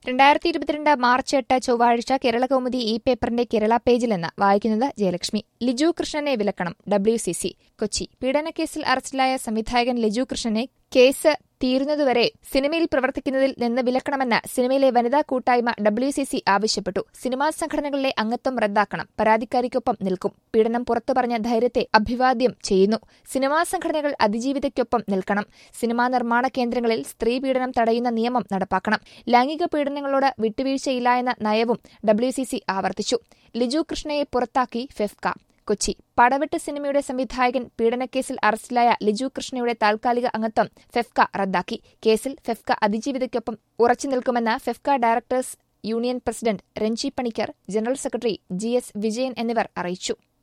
രണ്ടായിരത്തി ഇരുപത്തിരണ്ട് മാർച്ച് എട്ട് ചൊവ്വാഴ്ച കേരള കൗമുദി ഈ പേപ്പറിന്റെ കേരള പേജിൽ നിന്ന് വായിക്കുന്നത് ജയലക്ഷ്മി ലിജു കൃഷ്ണനെ വിലക്കണം ഡബ്ല്യു സി സി കൊച്ചി പീഡനക്കേസിൽ അറസ്റ്റിലായ സംവിധായകൻ ലിജു കൃഷ്ണനെ കേസ് തീരുന്നതുവരെ സിനിമയിൽ പ്രവർത്തിക്കുന്നതിൽ നിന്ന് വിലക്കണമെന്ന് സിനിമയിലെ വനിതാ കൂട്ടായ്മ ഡബ്ല്യു സി സി ആവശ്യപ്പെട്ടു സിനിമാ സംഘടനകളിലെ അംഗത്വം റദ്ദാക്കണം പരാതിക്കാരിക്കൊപ്പം നിൽക്കും പീഡനം പുറത്തു പറഞ്ഞ ധൈര്യത്തെ അഭിവാദ്യം ചെയ്യുന്നു സിനിമാ സംഘടനകൾ അതിജീവിതയ്ക്കൊപ്പം നിൽക്കണം സിനിമാ നിർമ്മാണ കേന്ദ്രങ്ങളിൽ സ്ത്രീ പീഡനം തടയുന്ന നിയമം നടപ്പാക്കണം ലൈംഗിക പീഡനങ്ങളോട് വിട്ടുവീഴ്ചയില്ല എന്ന നയവും ഡബ്ല്യു സി സി ആവർത്തിച്ചു ലിജു കൃഷ്ണയെ പുറത്താക്കി ഫെഫ്ക കൊച്ചി പടവെട്ട് സിനിമയുടെ സംവിധായകൻ പീഡനക്കേസിൽ അറസ്റ്റിലായ ലിജു കൃഷ്ണയുടെ താൽക്കാലിക അംഗത്വം ഫെഫ്ക റദ്ദാക്കി കേസിൽ ഫെഫ്ക അതിജീവിതയ്ക്കൊപ്പം ഉറച്ചു നിൽക്കുമെന്ന് FEFKA directors union president Ranji Panicker general secretary G S Vijayan എന്നിവർ അറിയിച്ചു